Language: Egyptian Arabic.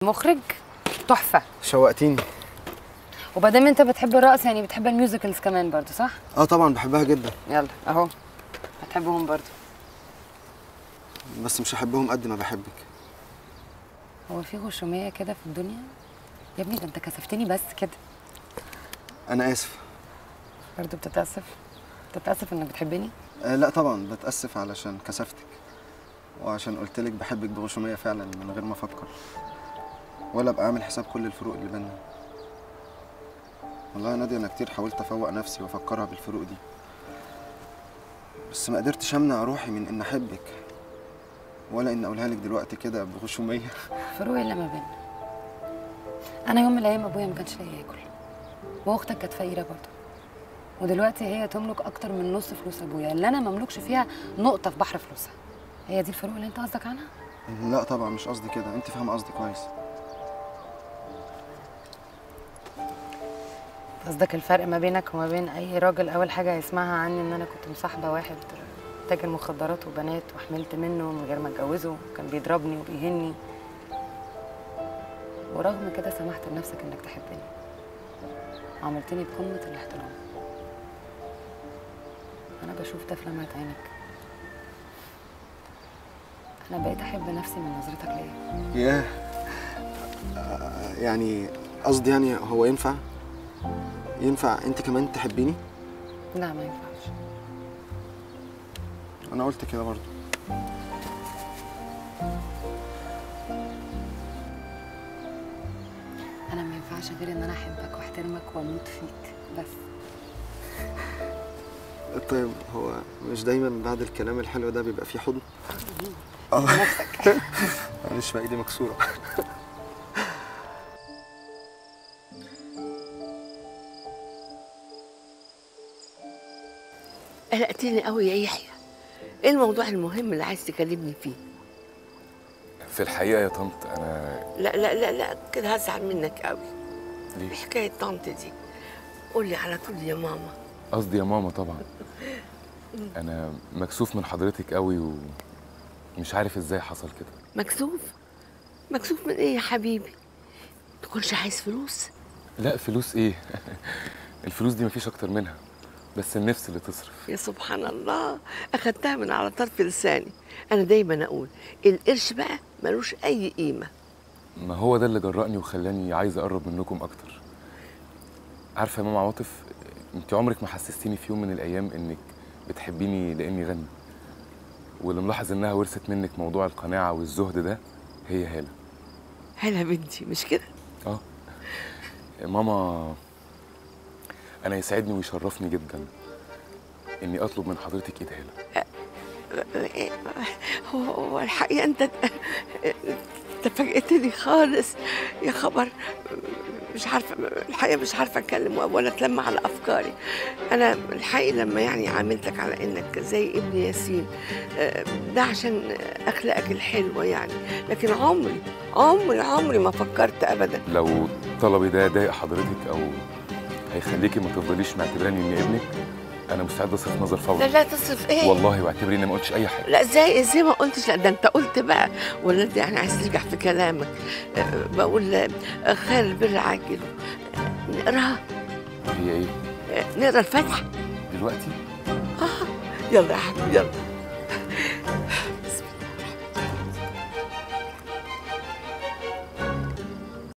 مخرج تحفه شوقتيني وبعدين انت بتحب الرقص يعني بتحب الميوزيكلز كمان برضو صح اه طبعا بحبها جدا يلا اهو هتحبهم برضو بس مش هحبهم قد ما بحبك هو في غشوميه كده في الدنيا يا ابني ده انت كسفتني بس كده انا اسف برضو بتتاسف بتتاسف انك بتحبني آه لا طبعا بتاسف علشان كسفتك وعشان قلت لك بحبك بغشوميه فعلا من غير ما افكر ولا ابقى عامل حساب كل الفروق اللي بينا والله يا ناديه انا كتير حاولت افوق نفسي وافكرها بالفروق دي بس ما قدرتش امنع روحي من ان احبك ولا ان اقولها لك دلوقتي كده بغشوميه فروق اللي ما بيننا انا يوم من الايام ابويا ما كانش لاقي ياكل واختك كانت فقيره برضه ودلوقتي هي تملك اكتر من نص فلوس ابويا اللي انا مملكش فيها نقطه في بحر فلوسها هي دي الفروق اللي انت قصدك عنها لا طبعا مش قصدي كده انت فاهمه قصدي كويس قصدك الفرق ما بينك وما بين اي راجل اول حاجه هيسمعها عني ان انا كنت مصاحبه واحد تاجر مخدرات وبنات وحملت منه من غير ما اتجوزه كان بيضربني وبيهني ورغم كده سمحت لنفسك انك تحبني وعملتني بقمه الاحترام انا بشوف ده في لمعه عينك انا بقيت احب نفسي من نظرتك ليا ياه آه، يعني قصدي يعني هو ينفع ينفع انت كمان تحبيني لا ما ينفعش انا قلت كده برضو انا ما ينفعش غير ان انا احبك واحترمك واموت فيك بس طيب هو مش دايما بعد الكلام الحلو ده بيبقى فيه حضن اه معلش بقى ايدي مكسوره قلقتني قوي يا يحيى ايه الموضوع المهم اللي عايز تكلمني فيه في الحقيقة يا طنط أنا لا لا لا لا كده هزعل منك قوي ليه؟ ايه حكايه طنط دي قول لي على طول يا ماما قصدي يا ماما طبعا أنا مكسوف من حضرتك قوي ومش عارف إزاي حصل كده مكسوف مكسوف من ايه يا حبيبي تكونش عايز فلوس لا فلوس إيه؟ الفلوس دي مفيش أكتر منها بس النفس اللي تصرف يا سبحان الله اخدتها من على طرف لساني انا دايما اقول القرش بقى ملوش اي قيمه ما هو ده اللي جرأني وخلاني عايز أقرب منكم أكتر عارفة يا ماما عاطف أنت عمرك ما حسستيني في يوم من الأيام إنك بتحبيني لإني غني واللي ملاحظ إنها ورثت منك موضوع القناعة والزهد ده هي هالة هلا بنتي مش كده اه ماما انا يسعدني ويشرفني جدا اني اطلب من حضرتك ايد هاله هو هو الحقيقه انت انت فاجئتني خالص يا خبر مش عارفه الحقيقه مش عارفه اتكلم ولا اتلم على افكاري انا الحقيقه لما يعني عاملتك على انك زي ابن ياسين آه، ده عشان اخلاقك الحلوه يعني لكن عمري عمري عمري ما فكرت ابدا لو طلبي ده ضايق حضرتك او هيخليكي ما تفضليش معتبراني اني ابنك انا مستعد اصرف نظر لا فورا لا تصرف ايه والله واعتبري اني ما قلتش اي حاجه لا ازاي ازاي ما قلتش لا ده انت قلت بقى ولا انت يعني عايز ترجع في كلامك أه، بقول أه، خير البر عاجله أه، نقراها هي ايه أه، نقرا الفاتحه دلوقتي اه يلا يا حبيبي يلا